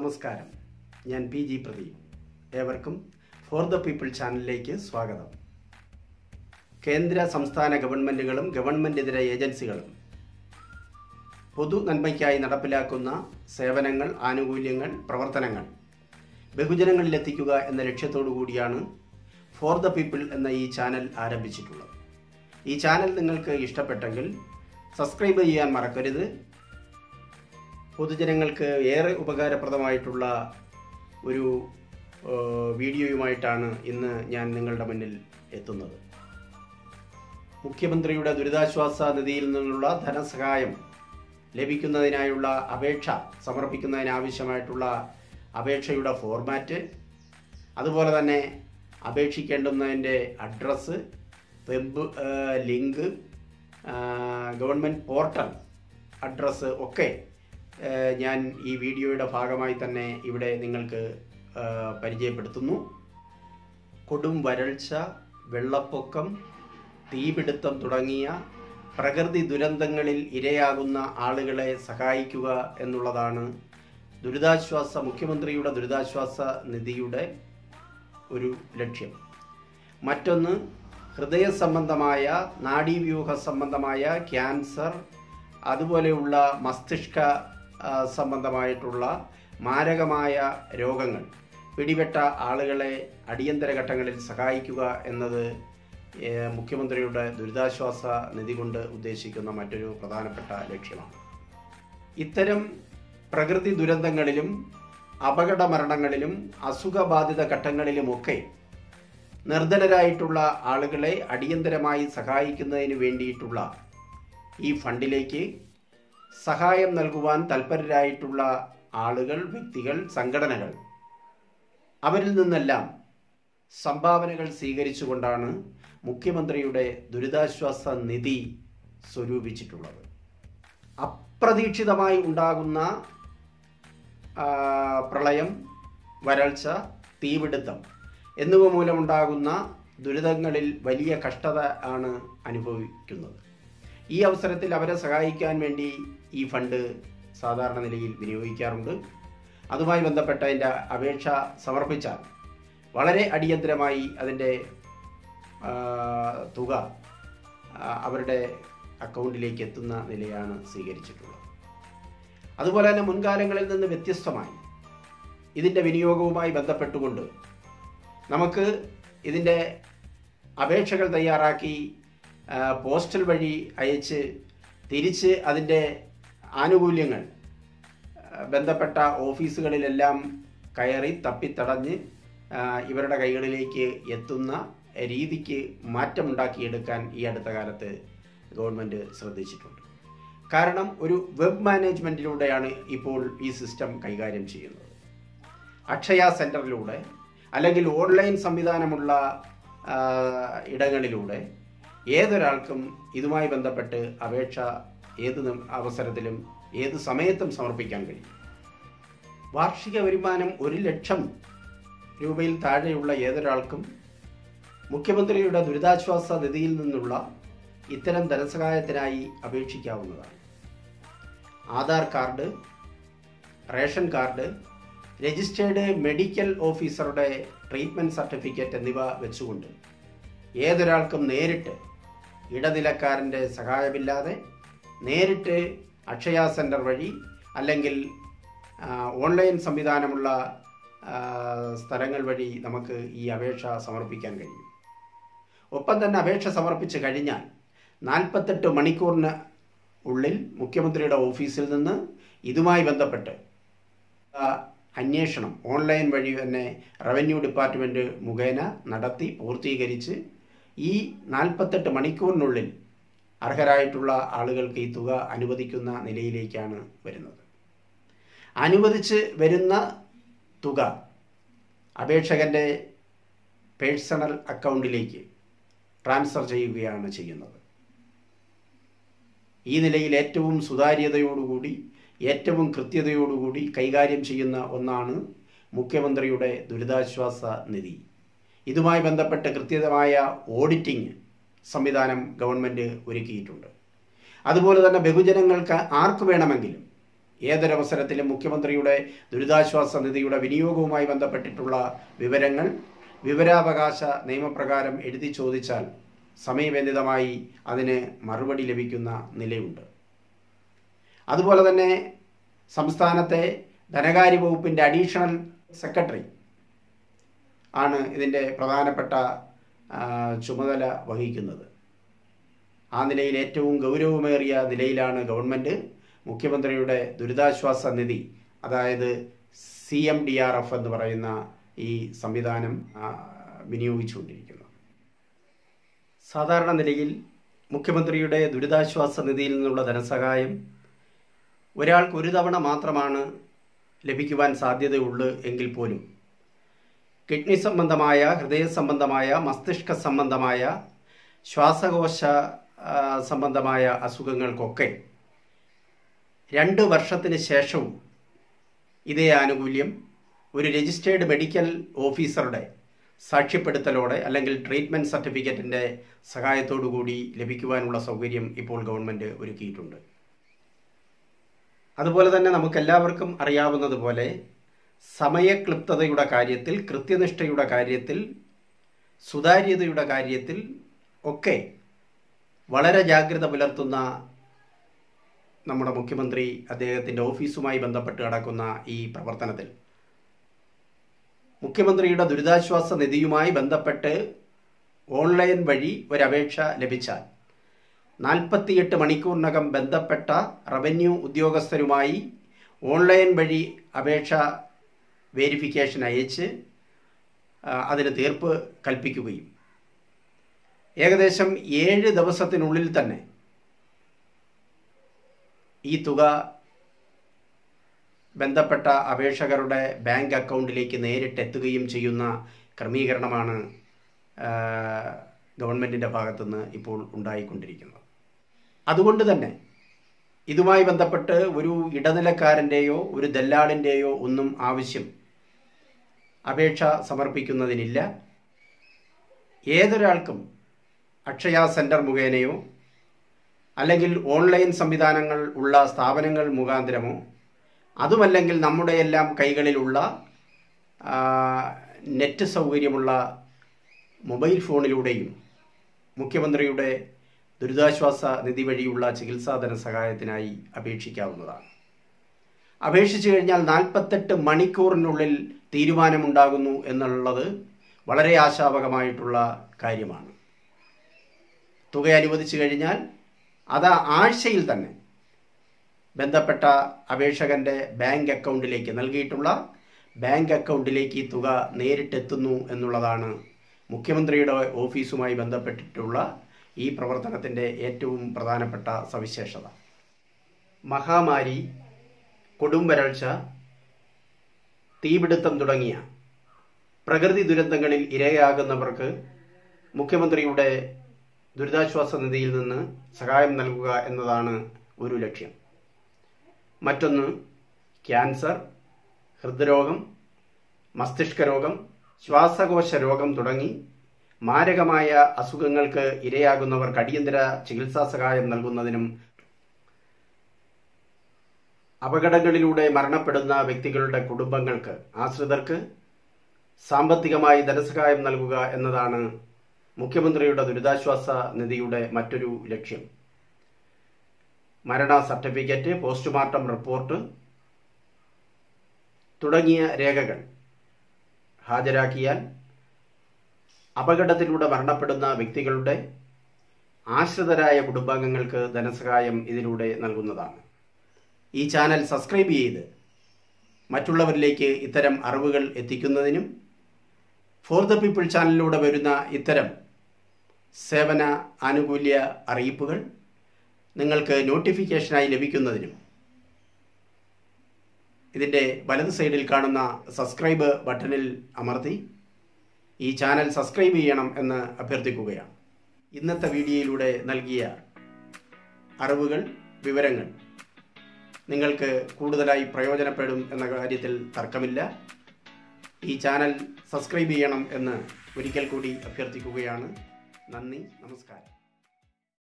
നമസ്കാരം ഞാൻ P G Pradeep ഏവർക്കും ഫോർ ദ പീപ്പിൾ ചാനലിലേക്ക് സ്വാഗതം കേന്ദ്ര സംസ്ഥാന ഗവൺമെൻറ്റുകളും ഗവൺമെൻറ്റിതര ഏജൻസികളും പൊതു നന്മയ്ക്കായി നടപ്പിലാക്കുന്ന സേവനങ്ങൾ ആനുകൂല്യങ്ങൾ പ്രവർത്തനങ്ങൾ ബഹുജനങ്ങളിലെത്തിക്കുക എന്ന ലക്ഷ്യത്തോടു കൂടിയാണ് ഫോർ ദ പീപ്പിൾ എന്ന ഈ ചാനൽ ആരംഭിച്ചിട്ടുള്ളത് ഈ ചാനൽ നിങ്ങൾക്ക് ഇഷ്ടപ്പെട്ടെങ്കിൽ സബ്സ്ക്രൈബ് ചെയ്യാൻ മറക്കരുത് പൊതുജനങ്ങൾക്ക് ഏറെ ഉപകാരപ്രദമായിട്ടുള്ള ഒരു ഏഹ്, വീഡിയോയുമായിട്ടാണ് ഇന്ന് ഞാൻ നിങ്ങളുടെ മുന്നിൽ എത്തുന്നത് മുഖ്യമന്ത്രിയുടെ ദുരിതാശ്വാസ നിധിയിൽ നിന്നുള്ള ധനസഹായം ലഭിക്കുന്നതിനായുള്ള അപേക്ഷ സമർപ്പിക്കുന്നതിനാവശ്യമായിട്ടുള്ള അപേക്ഷയുടെ ഫോർമാറ്റ് അതുപോലെ തന്നെ അപേക്ഷിക്കേണ്ടുന്നതിൻ്റെ അഡ്രസ്സ് വെബ് ഏഹ്, ലിങ്ക് ആഹ്, ഗവൺമെൻറ് പോർട്ടൽ അഡ്രസ്സ് ഒക്കെ ഏഹ്, ഞാൻ ഈ വീഡിയോയുടെ ഭാഗമായി തന്നെ ഇവിടെ നിങ്ങൾക്ക് ഏഹ്, പരിചയപ്പെടുത്തുന്നു കൊടും വരൾച്ച വെള്ളപ്പൊക്കം തീപിടുത്തം തുടങ്ങിയ പ്രകൃതി ദുരന്തങ്ങളിൽ ഇരയാകുന്ന ആളുകളെ സഹായിക്കുക എന്നുള്ളതാണ് ദുരിതാശ്വാസ മുഖ്യമന്ത്രിയുടെ ദുരിതാശ്വാസ നിധിയുടെ ഒരു ലക്ഷ്യം മറ്റൊന്ന് ഹൃദയ സംബന്ധമായ നാഡീവ്യൂഹ സംബന്ധമായ ക്യാൻസർ അതുപോലെയുള്ള മസ്തിഷ്ക ആ, സംബന്ധമായിട്ടുള്ള മാരകമായ രോഗങ്ങൾ പിടിപെട്ട ആളുകളെ അടിയന്തര ഘട്ടങ്ങളിൽ സഹായിക്കുക എന്നത് ഏ, മുഖ്യമന്ത്രിയുടെ ദുരിതാശ്വാസ നിധി കൊണ്ട് ഉദ്ദേശിക്കുന്ന മറ്റൊരു പ്രധാനപ്പെട്ട ലക്ഷ്യമാണ് ഇത്തരം പ്രകൃതി ദുരന്തങ്ങളിലും അപകട മരണങ്ങളിലും അസുഖബാധിത ഘട്ടങ്ങളിലുമൊക്കെ നിർധനരായിട്ടുള്ള ആളുകളെ അടിയന്തരമായി സഹായിക്കുന്നതിന് വേണ്ടിയിട്ടുള്ള ഈ ഫണ്ടിലേക്ക് സഹായം നൽകുവാൻ തൽപരരായിട്ടുള്ള ആളുകൾ വ്യക്തികൾ സംഘടനകൾ അവരിൽ നിന്നെല്ലാം സംഭാവനകൾ സ്വീകരിച്ചുകൊണ്ടാണ് മുഖ്യമന്ത്രിയുടെ ദുരിതാശ്വാസ നിധി സ്വരൂപിച്ചിട്ടുള്ളത് അപ്രതീക്ഷിതമായി ഉണ്ടാകുന്ന ആ, പ്രളയം വരൾച്ച തീപിടുത്തം എന്നിവ മൂലമുണ്ടാകുന്ന ദുരിതങ്ങളിൽ വലിയ കഷ്ടത ആണ് അനുഭവിക്കുന്നത് ഈ അവസരത്തിൽ അവരെ സഹായിക്കാൻ വേണ്ടി ഈ ഫണ്ട് സാധാരണ നിലയിൽ വിനിയോഗിക്കാറുണ്ട് അതുമായി ബന്ധപ്പെട്ട അതിൻ്റെ അപേക്ഷ സമർപ്പിച്ചാൽ വളരെ അടിയന്തരമായി അതിൻ്റെ ആ, തുക ആ, അവരുടെ അക്കൗണ്ടിലേക്ക് എത്തുന്ന നിലയാണ് സ്വീകരിച്ചിട്ടുള്ളത് അതുപോലെ തന്നെ മുൻകാലങ്ങളിൽ നിന്ന് വ്യത്യസ്തമായി ഇതിൻ്റെ വിനിയോഗവുമായി ബന്ധപ്പെട്ടുകൊണ്ട് നമുക്ക് ഇതിൻ്റെ അപേക്ഷകൾ തയ്യാറാക്കി ആ, പോസ്റ്റൽ വഴി അയച്ച് തിരിച്ച് അതിൻ്റെ ആനുകൂല്യങ്ങൾ ആ, ബന്ധപ്പെട്ട ഓഫീസുകളിലെല്ലാം കയറി തപ്പിത്തടഞ്ഞ് ആ, ഇവരുടെ കൈകളിലേക്ക് എത്തുന്ന രീതിക്ക് മാറ്റമുണ്ടാക്കിയെടുക്കാൻ ഈ അടുത്ത കാലത്ത് ഗവൺമെൻറ് ശ്രദ്ധിച്ചിട്ടുണ്ട് കാരണം ഒരു വെബ് മാനേജ്മെൻറ്റിലൂടെയാണ് ഇപ്പോൾ ഈ സിസ്റ്റം കൈകാര്യം ചെയ്യുന്നത് അക്ഷയ സെൻറ്ററിലൂടെ അല്ലെങ്കിൽ ഓൺലൈൻ സംവിധാനമുള്ള ആ, ഇടങ്ങളിലൂടെ ഏതൊരാൾക്കും ഇതുമായി ബന്ധപ്പെട്ട് അപേക്ഷ ഏത് നം- അവസരത്തിലും ഏത് സമയത്തും സമർപ്പിക്കാൻ കഴിയും വാർഷിക വരുമാനം ഒരു ലക്ഷം രൂപയിൽ താഴെയുള്ള ഏതൊരാൾക്കും മുഖ്യമന്ത്രിയുടെ ദുരിതാശ്വാസ നിധിയിൽ നിന്നുള്ള ഇത്തരം ധനസഹായത്തിനായി അപേക്ഷിക്കാവുന്നതാണ് Aadhaar card ration card registered medical ഓഫീസറുടെ ട്രീറ്റ്മെൻറ്റ് സർട്ടിഫിക്കറ്റ് എന്നിവ വെച്ചുകൊണ്ട് ഏതൊരാൾക്കും നേരിട്ട് ഇടനിലക്കാരൻ്റെ സഹായമില്ലാതെ നേരിട്ട് അക്ഷയ സെൻറ്റർ വഴി അല്ലെങ്കിൽ ആ, ഓൺലൈൻ സംവിധാനമുള്ള ആ, സ്ഥലങ്ങൾ വഴി നമുക്ക് ഈ അപേക്ഷ സമർപ്പിക്കാൻ കഴിയും ഒപ്പം തന്നെ അപേക്ഷ സമർപ്പിച്ച് കഴിഞ്ഞാൽ നാൽപ്പത്തെട്ട് മണിക്കൂറിന് ഉള്ളിൽ മുഖ്യമന്ത്രിയുടെ ഓഫീസിൽ നിന്ന് ഇതുമായി ബന്ധപ്പെട്ട് ആ, അന്വേഷണം ഓൺലൈൻ വഴി തന്നെ റവന്യൂ ഡിപ്പാർട്ട്മെൻറ്റ് മുഖേന നടത്തി പൂർത്തീകരിച്ച് ഈ നാൽപ്പത്തെട്ട് മണിക്കൂറിനുള്ളിൽ അർഹരായിട്ടുള്ള ആളുകൾക്ക് ഈ തുക അനുവദിക്കുന്ന നിലയിലേക്കാണ് വരുന്നത് അനുവദിച്ച് വരുന്ന തുക അപേക്ഷകൻ്റെ പേഴ്സണൽ അക്കൗണ്ടിലേക്ക് ട്രാൻസ്ഫർ ചെയ്യുകയാണ് ചെയ്യുന്നത് ഈ നിലയിൽ ഏറ്റവും സുതാര്യതയോടുകൂടി ഏറ്റവും കൃത്യതയോടുകൂടി കൈകാര്യം ചെയ്യുന്ന ഒന്നാണ് മുഖ്യമന്ത്രിയുടെ ദുരിതാശ്വാസ നിധി ഇതുമായി ബന്ധപ്പെട്ട് കൃത്യമായ ഓഡിറ്റിംഗ് സംവിധാനം ഗവൺമെൻറ് ഒരുക്കിയിട്ടുണ്ട് അതുപോലെ തന്നെ ബഹുജനങ്ങൾക്ക് ആർക്ക് വേണമെങ്കിലും ഏതൊരവസരത്തിലും മുഖ്യമന്ത്രിയുടെ ദുരിതാശ്വാസ നിധിയുടെ വിനിയോഗവുമായി ബന്ധപ്പെട്ടിട്ടുള്ള വിവരങ്ങൾ വിവരാവകാശ നിയമപ്രകാരം എഴുതി ചോദിച്ചാൽ സമയബന്ധിതമായി അതിന് മറുപടി ലഭിക്കുന്ന നിലയുണ്ട് അതുപോലെ തന്നെ സംസ്ഥാനത്തെ ധനകാര്യ വകുപ്പിൻ്റെ അഡീഷണൽ സെക്രട്ടറി ആണ് ഇതിൻ്റെ പ്രധാനപ്പെട്ട ആ, ചുമതല വഹിക്കുന്നത് ആ നിലയിൽ ഏറ്റവും ഗൗരവമേറിയ നിലയിലാണ് ഗവൺമെൻറ് മുഖ്യമന്ത്രിയുടെ ദുരിതാശ്വാസ നിധി അതായത് C M D R F എന്ന് പറയുന്ന ഈ സംവിധാനം ആ, വിനിയോഗിച്ചുകൊണ്ടിരിക്കുന്നത് സാധാരണ നിലയിൽ മുഖ്യമന്ത്രിയുടെ ദുരിതാശ്വാസ നിധിയിൽ നിന്നുള്ള ധനസഹായം ഒരാൾക്ക് ഒരു തവണ മാത്രമാണ് ലഭിക്കുവാൻ സാധ്യതയുള്ളൂ എങ്കിൽ പോലും കിഡ്നി സംബന്ധമായ ഹൃദയ സംബന്ധമായ മസ്തിഷ്ക സംബന്ധമായ ശ്വാസകോശ ആ, സംബന്ധമായ അസുഖങ്ങൾക്കൊക്കെ രണ്ട് വർഷത്തിന് ശേഷവും ഇതേ ആനുകൂല്യം ഒരു രജിസ്റ്റേർഡ് മെഡിക്കൽ ഓഫീസറുടെ സാക്ഷ്യപ്പെടുത്തലോടെ അല്ലെങ്കിൽ ട്രീറ്റ്മെൻറ്റ് സർട്ടിഫിക്കറ്റിൻ്റെ സഹായത്തോടു കൂടി ലഭിക്കുവാനുള്ള സൗകര്യം ഇപ്പോൾ ഗവൺമെൻറ് ഒരുക്കിയിട്ടുണ്ട് അതുപോലെ തന്നെ നമുക്കെല്ലാവർക്കും അറിയാവുന്നതുപോലെ സമയക്ലിപ്തതയുടെ കാര്യത്തിൽ കൃത്യനിഷ്ഠയുടെ കാര്യത്തിൽ സുതാര്യതയുടെ കാര്യത്തിൽ ഒക്കെ വളരെ ജാഗ്രത പുലർത്തുന്ന നമ്മുടെ മുഖ്യമന്ത്രി അദ്ദേഹത്തിൻ്റെ ഓഫീസുമായി ബന്ധപ്പെട്ട് നടക്കുന്ന ഈ പ്രവർത്തനത്തിൽ മുഖ്യമന്ത്രിയുടെ ദുരിതാശ്വാസ നിധിയുമായി ബന്ധപ്പെട്ട് ഓൺലൈൻ വഴി ഒരപേക്ഷ ലഭിച്ചാൽ നാൽപ്പത്തിയെട്ട് മണിക്കൂറിനകം ബന്ധപ്പെട്ട റവന്യൂ ഉദ്യോഗസ്ഥരുമായി ഓൺലൈൻ വഴി അപേക്ഷ വേരിഫിക്കേഷൻ അയച്ച് ആ, അതിന് തീർപ്പ് കൽപ്പിക്കുകയും ഏകദേശം ഏഴ് ദിവസത്തിനുള്ളിൽ തന്നെ ഈ തുക ബന്ധപ്പെട്ട അപേക്ഷകരുടെ ബാങ്ക് അക്കൗണ്ടിലേക്ക് നേരിട്ട് എത്തുകയും ചെയ്യുന്ന ക്രമീകരണമാണ് ആ, ഗവൺമെൻറ്റിൻ്റെ ഭാഗത്തുനിന്ന് ഇപ്പോൾ ഉണ്ടായിക്കൊണ്ടിരിക്കുന്നത് അതുകൊണ്ട് തന്നെ ഇതുമായി ബന്ധപ്പെട്ട് ഒരു ഇടനിലക്കാരൻ്റെയോ ഒരു ദല്ലാളിൻ്റെയോ ഒന്നും ആവശ്യം അപേക്ഷ സമർപ്പിക്കുന്നതിനില്ല ഏതൊരാൾക്കും അക്ഷയ സെൻറ്റർ മുഖേനയോ അല്ലെങ്കിൽ ഓൺലൈൻ സംവിധാനങ്ങൾ ഉള്ള സ്ഥാപനങ്ങൾ മുഖാന്തരമോ അതുമല്ലെങ്കിൽ നമ്മുടെ എല്ലാം കൈകളിലുള്ള ആ, നെറ്റ് സൗകര്യമുള്ള മൊബൈൽ ഫോണിലൂടെയും മുഖ്യമന്ത്രിയുടെ ദുരിതാശ്വാസ നിധി വഴിയുള്ള ചികിത്സാ ധനസഹായത്തിനായി അപേക്ഷിക്കാവുന്നതാണ് അപേക്ഷിച്ചു കഴിഞ്ഞാൽ നാൽപ്പത്തെട്ട് മണിക്കൂറിനുള്ളിൽ തീരുമാനമുണ്ടാകുന്നു എന്നുള്ളത് വളരെ ആശാവകമായിട്ടുള്ള കാര്യമാണ് തുക അനുവദിച്ചു കഴിഞ്ഞാൽ അത് ആഴ്ചയിൽ തന്നെ ബന്ധപ്പെട്ട അപേക്ഷകന്റെ ബാങ്ക് അക്കൗണ്ടിലേക്ക് നൽകിയിട്ടുള്ള ബാങ്ക് അക്കൗണ്ടിലേക്ക് ഈ തുക നേരിട്ടെത്തുന്നു എന്നുള്ളതാണ് മുഖ്യമന്ത്രിയുടെ ഓഫീസുമായി ബന്ധപ്പെട്ടിട്ടുള്ള ഈ പ്രവർത്തനത്തിൻ്റെ ഏറ്റവും പ്രധാനപ്പെട്ട സവിശേഷത മഹാമാരി കൊടും വരൾച്ച തീപിടുത്തം തുടങ്ങിയ പ്രകൃതി ദുരന്തങ്ങളിൽ ഇരയാകുന്നവർക്ക് മുഖ്യമന്ത്രിയുടെ ദുരിതാശ്വാസ നിധിയിൽ നിന്ന് സഹായം നൽകുക എന്നതാണ് ഒരു ലക്ഷ്യം മറ്റൊന്ന് ക്യാൻസർ ഹൃദ്രോഗം മസ്തിഷ്ക രോഗം ശ്വാസകോശ രോഗം തുടങ്ങി മാരകമായ അസുഖങ്ങൾക്ക് ഇരയാകുന്നവർക്ക് അടിയന്തര ചികിത്സാ സഹായം നൽകുന്നതിനും അപകടങ്ങളിലൂടെ മരണപ്പെടുന്ന വ്യക്തികളുടെ കുടുംബങ്ങൾക്ക് ആശ്രിതർക്ക് സാമ്പത്തികമായി ധനസഹായം നൽകുക എന്നതാണ് മുഖ്യമന്ത്രിയുടെ ദുരിതാശ്വാസ നിധിയുടെ മറ്റൊരു ലക്ഷ്യം മരണ സർട്ടിഫിക്കറ്റ് പോസ്റ്റ്മോർട്ടം റിപ്പോർട്ട് തുടങ്ങിയ രേഖകൾ ഹാജരാക്കിയാൽ അപകടത്തിലൂടെ മരണപ്പെടുന്ന വ്യക്തികളുടെ ആശ്രിതരായ കുടുംബാംഗങ്ങൾക്ക് ധനസഹായം ഇതിലൂടെ നൽകുന്നതാണ് ഈ ചാനൽ സബ്സ്ക്രൈബ് ചെയ്ത് മറ്റുള്ളവരിലേക്ക് ഇത്തരം അറിവുകൾ എത്തിക്കുന്നതിനും ഫോർ ദ പീപ്പിൾ ചാനലിലൂടെ വരുന്ന ഇത്തരം സേവന ആനുകൂല്യ അറിയിപ്പുകൾ നിങ്ങൾക്ക് നോട്ടിഫിക്കേഷനായി ലഭിക്കുന്നതിനും ഇതിൻ്റെ വലത് സൈഡിൽ കാണുന്ന സബ്സ്ക്രൈബ് ബട്ടണിൽ അമർത്തി ഈ ചാനൽ സബ്സ്ക്രൈബ് ചെയ്യണം എന്ന് അഭ്യർത്ഥിക്കുകയാണ് ഇന്നത്തെ വീഡിയോയിലൂടെ നൽകിയ അറിവുകൾ വിവരങ്ങൾ നിങ്ങൾക്ക് കൂടുതലായി പ്രയോജനപ്പെടും എന്ന കാര്യത്തിൽ തർക്കമില്ല ഈ ചാനൽ സബ്സ്ക്രൈബ് ചെയ്യണം എന്ന് ഒരിക്കൽ കൂടി അഭ്യർത്ഥിക്കുകയാണ് നന്ദി നമസ്കാരം